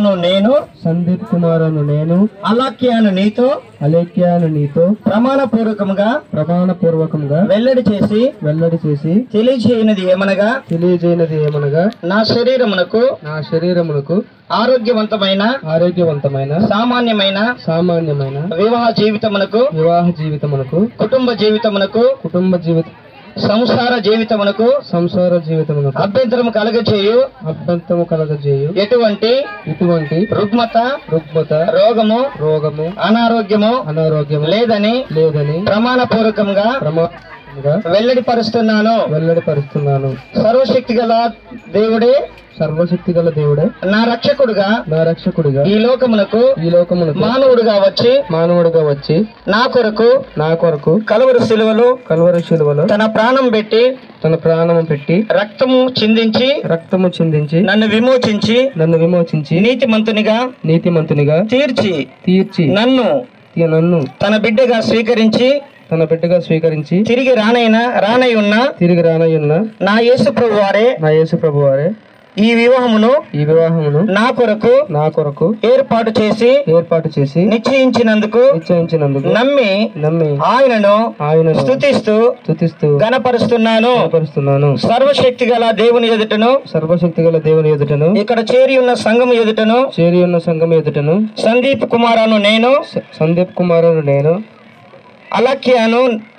అను నేను సందీప్ కుమార్ అను నేను అలాక్యాను నీతో అలేఖ్యాను నీతో ప్రమాణపూర్వకముగా ప్రమాణపూర్వకంగా వెల్లడి చేసి వెల్లడి చేసి తెలియచేయనిది ఏమనగా తెలియజేయనది ఏమనగా నా శరీరమునకు నా శరీరమునకు ఆరోగ్యవంతమైన ఆరోగ్యవంతమైన సామాన్యమైన సామాన్యమైన వివాహ జీవితమునకు వివాహ జీవితమునకు కుటుంబ జీవితమునకు కుటుంబ జీవిత సంసార జీవితమునకు సంసార జీవితమునకు అభ్యంతరము కలగచేయు అభ్యంతము కలగజేయు ఎటువంటి ఇటువంటి రుగ్మత రుగ్మత రోగము రోగము అనారోగ్యము అనారోగ్యము లేదని లేదని ప్రమాణపూర్వకంగా ప్రమాణంగా వెల్లడిపరుస్తున్నాను వెల్లడిపరుస్తున్నాను సర్వశక్తి గల దేవుడే సర్వశక్తి గల దేవుడే నా రక్షకుడుగా నా రక్షకుడిగా ఈ లోకమునకు ఈ లోకమునకు మానవుడుగా వచ్చి మానవుడిగా వచ్చి నా కొరకు నా కొరకు కలువరు సిలువలు కల్వరి శిలువలో తన ప్రాణం పెట్టి తన ప్రాణము పెట్టి రక్తము చిందించి రక్తము చిందించి నన్ను విమోచించి నన్ను విమోచించి నీతిమంతునిగా నీతిమంతునిగా తీర్చి తీర్చి నన్ను తీ- నన్ను తన బిడ్డగా స్వీకరించి తన బిడ్డగా స్వీకరించి తిరిగి రానైన రానై ఉన్న తిరిగి రానయ్యున్న నా యేసు ప్రభు వారే నా యేసు ప్రభు వారే ఈ వివాహమును ఈ వివాహమును నా కొరకు నా కొరకు ఏర్పాటు చేసి ఏర్పాటు చేసి నిశ్చయించినందుకు నిశ్చయించినందుకు నమ్మి నమ్మి ఆయనను ఆయనను స్తుతిస్తూ స్తుతిస్తూ గణపరుస్తున్నాను కనపరుస్తున్నాను సర్వశక్తి గల దేవుని ఎదుటను సర్వశక్తి గల దేవుని ఎదుటను ఇక్కడ చేరి ఉన్న సంఘం ఎదుటను చేరి ఉన్న సంఘం ఎదుటను సందీప్ కుమారాను నేను స- సందీప్ కుమారుడు నేను అలక్యాను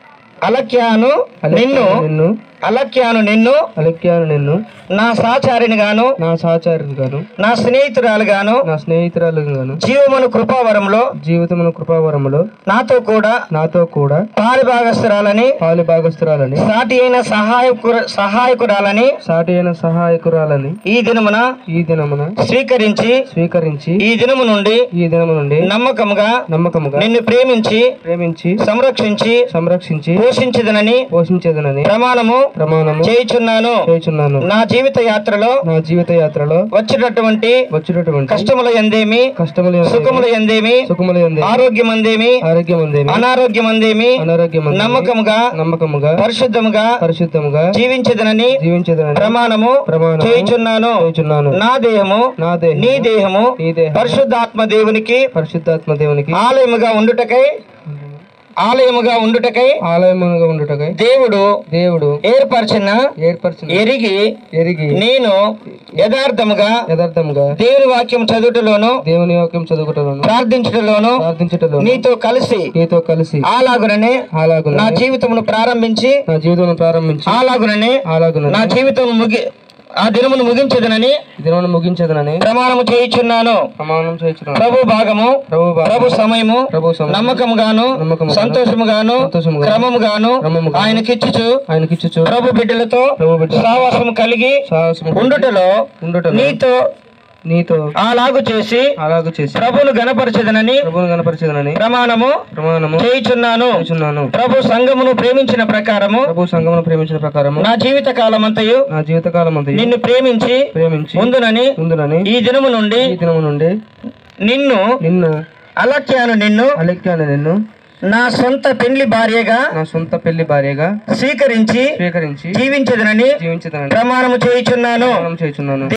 అలక్యాను నిన్ను నిన్ను అలక్యాను నిన్ను అలక్యాను నిన్ను నా సహచారిని గాను నా సహచారి గాను నా స్నేహితురాలు గాను నా స్నేహితురాలు గాను జీవమును కృపావరంలో జీవితమును కృపావరములో నాతో కూడా నాతో కూడా పాలిభాగస్తురాలని పాలి భాగస్తురాలని సాటి అయిన సహాయకుర సహాయకురాలని సాటి అయిన సహాయకురాలని ఈ దినమున ఈ దినమున స్వీకరించి స్వీకరించి ఈ దినము నుండి ఈ దినము నుండి నమ్మకముగా నమ్మకముగా నిన్ను ప్రేమించి ప్రేమించి సంరక్షించి సంరక్షించి పోషించదనని పోషించేదనని ప్రమాణము ప్రమాణము చేయుచున్నాను చేయుచున్నాను నా జీవిత యాత్రలో నా జీవిత యాత్రలో వచ్చినటువంటి వచ్చినటువంటి కష్టముల ఎందేమి కష్టములు సుఖముల ఎందేమి సుఖములు ఎందే ఆరోగ్యం అందేమి ఆరోగ్యం ఉందేమి అనారోగ్యం అందేమి అనారోగ్యం ఉందేమి, నమ్మకముగా నమ్మకముగా పరిశుద్ధముగా పరిశుద్ధముగా జీవించదనని జీవించేదనని ప్రమాణము ప్రమాణము చేయుచున్నాను చేయుచున్నాను నా దేహము నా దేహం నీ దేహము నీ దేహం పరిశుద్ధాత్మ దేవునికి పరిశుద్ధాత్మ దేవునికి ఆలయముగా ఉండుటకై ఆలయముగా ఉండుటకై ఆలయముగా ఉండుటకై దేవుడు దేవుడు ఏర్పరిచిన ఏర్పరిచిన ఎరిగి ఎరిగి నేను యథార్థముగా యథార్థముగా దేవుని వాక్యం చదువుటలోను దేవుని వాక్యం చదువుటలోను ప్రార్థించుటలోను ప్రార్థించటలోను నీతో కలిసి నీతో కలిసి అలాగుననే అలాగున నా జీవితమును ప్రారంభించి నా జీవితం ప్రారంభించి అలాగుననే అలాగున నా జీవితం ముగి ఆ దినమును ముగించదనని దినమును ముగించదనని ప్రమాణము చేయుచున్నాను ప్రమాణం చేయించున్నాను ప్రభు భాగము ప్రభు బా- ప్రభు సమయము ప్రభు సమయం నమ్మకముగాను నమ్మకముగాను, సంతోషముగాను సంతోషముగాను, క్రమముగాను క్రమముగాను, ఆయనకిచ్చుచు ఆయనకిచ్చుచు ప్రభు బిడ్డలతో ప్రభు బిడ్డ సావాసం కలిగి సాహసము ఉండుటలో ఉండుటలో నీతో నీతో అలాగు చేసి అలాగ చేసి ప్రభును గణపరచదనని ప్రభువును కనపరిచేదనని ప్రమాణము ప్రమాణము చేయుచున్నాను చేస్తున్నాను ప్రభు సంఘమును ప్రేమించిన ప్రకారము ప్రభు సంఘమును ప్రేమించిన ప్రకారము నా జీవిత కాలమంతయు నా జీవితకాలం అంతా నిన్ను ప్రేమించి ప్రేమించి ముందునని ముందునని ఈ దినము నుండి ఈ దినము నుండి నిన్ను నిన్ను అలక్యాను నిన్ను అలెక్కాను నిన్ను నా సొంత పెండ్లి భార్యగా నా సొంత పెళ్లి భార్యగా స్వీకరించి స్వీకరించి జీవించదనని జీవించదనని ప్రమాణము చేయుచున్నాను ప్రమాణం చేస్తున్నాను